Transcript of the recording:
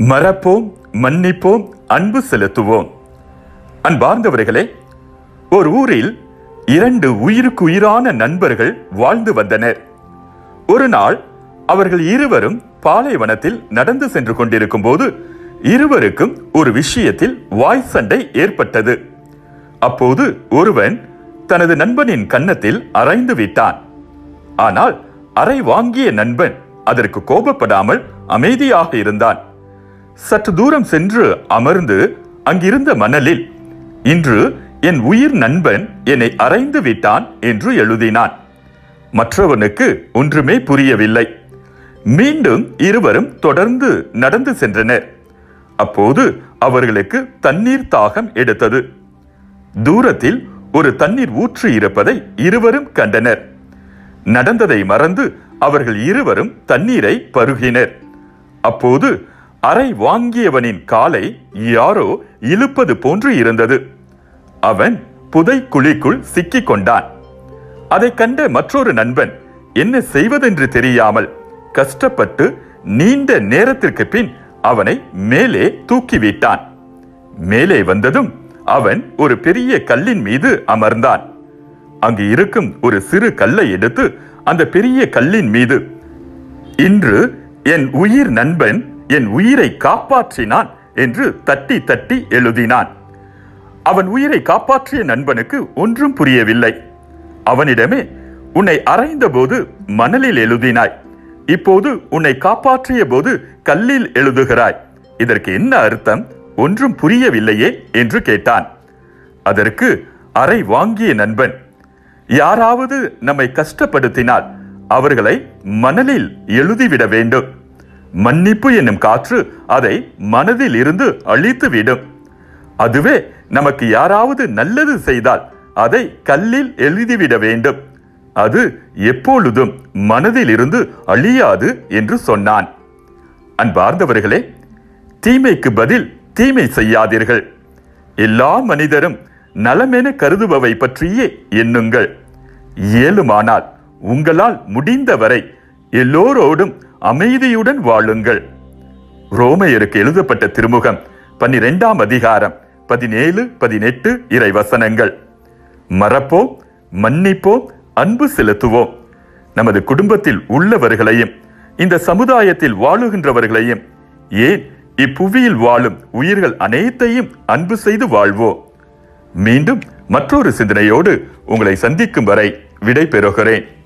மறப்போம் மன்னிப்போம் அன்பு செலுத்துவோம் அன்பார்ந்தவர்களே ஒரு ஊரில் இரண்டு உயிருக்கு உயிரான நண்பர்கள் வாழ்ந்து வந்தனர் ஒரு நாள் அவர்கள் இருவரும் பாலைவனத்தில் நடந்து சென்று கொண்டிருக்கும் போது இருவருக்கும் ஒரு விஷயத்தில் வாய் சண்டை ஏற்பட்டது அப்போது ஒருவன் தனது நண்பனின் கன்னத்தில் அரைந்து விட்டான் ஆனால் அறை வாங்கிய நண்பன் அதற்கு கோபப்படாமல் அமைதியாக இருந்தான் சற்று தூரம் சென்று அமர்ந்து அங்கிருந்த மணலில் இன்று என் உயிர் நண்பன் என்னை அறைந்து விட்டான் என்று எழுதினான் மற்றவனுக்கு ஒன்றுமே புரியவில்லை மீண்டும் இருவரும் தொடர்ந்து நடந்து சென்றனர் அப்போது அவர்களுக்கு தண்ணீர் தாகம் எடுத்தது தூரத்தில் ஒரு தண்ணீர் ஊற்று இருப்பதை இருவரும் கண்டனர் நடந்ததை மறந்து அவர்கள் இருவரும் தண்ணீரை பருகினர் அப்போது அறை வாங்கியவனின் காலை யாரோ இழுப்பது போன்று இருந்தது அவன் புதை குழிக்குள் சிக்கிக் கொண்டான் அதைக் கண்ட மற்றொரு நண்பன் என்ன செய்வதென்று தெரியாமல் கஷ்டப்பட்டு நீண்ட நேரத்திற்கு பின் அவனை மேலே தூக்கிவிட்டான் மேலே வந்ததும் அவன் ஒரு பெரிய கல்லின் மீது அமர்ந்தான் அங்கு இருக்கும் ஒரு சிறு கல்லை எடுத்து அந்த பெரிய கல்லின் மீது இன்று என் உயிர் நண்பன் என் உயிரை காப்பாற்றினான் என்று தட்டி தட்டி எழுதினான் அவன் உயிரை காப்பாற்றிய நண்பனுக்கு ஒன்றும் புரியவில்லை அவனிடமே உன்னை அறைந்த போது மணலில் எழுதினாய் இப்போது உன்னை காப்பாற்றிய போது கல்லில் எழுதுகிறாய் இதற்கு என்ன அர்த்தம் ஒன்றும் புரியவில்லையே என்று கேட்டான் அதற்கு அறை வாங்கிய நண்பன் யாராவது நம்மை கஷ்டப்படுத்தினால் அவர்களை மணலில் எழுதிவிட வேண்டும் மன்னிப்பு என்னும் காற்று அதை மனதில் இருந்து அழித்துவிடும் அதுவே நமக்கு யாராவது நல்லது செய்தால் அதை கல்லில் எழுதிவிட வேண்டும் அது எப்பொழுதும் மனதில் இருந்து அழியாது என்று சொன்னான் அன்பார்ந்தவர்களே தீமைக்கு பதில் தீமை செய்யாதீர்கள் எல்லா மனிதரும் நலமென கருதுபவை பற்றியே எண்ணுங்கள் இயலுமானால் உங்களால் முடிந்தவரை எல்லோரோடும் அமைதியுடன் வாழுங்கள் ரோமையருக்கு எழுதப்பட்ட திருமுகம் பன்னிரெண்டாம் அதிகாரம் பதினேழு பதினெட்டு இறை வசனங்கள் மறப்போம் மன்னிப்போம் அன்பு செலுத்துவோம் நமது குடும்பத்தில் உள்ளவர்களையும் இந்த சமுதாயத்தில் வாழுகின்றவர்களையும் ஏன் இப்புவியில் வாழும் உயிர்கள் அனைத்தையும் அன்பு செய்து வாழ்வோம் மீண்டும் மற்றொரு சிந்தனையோடு உங்களை சந்திக்கும் வரை விடை பெறுகிறேன்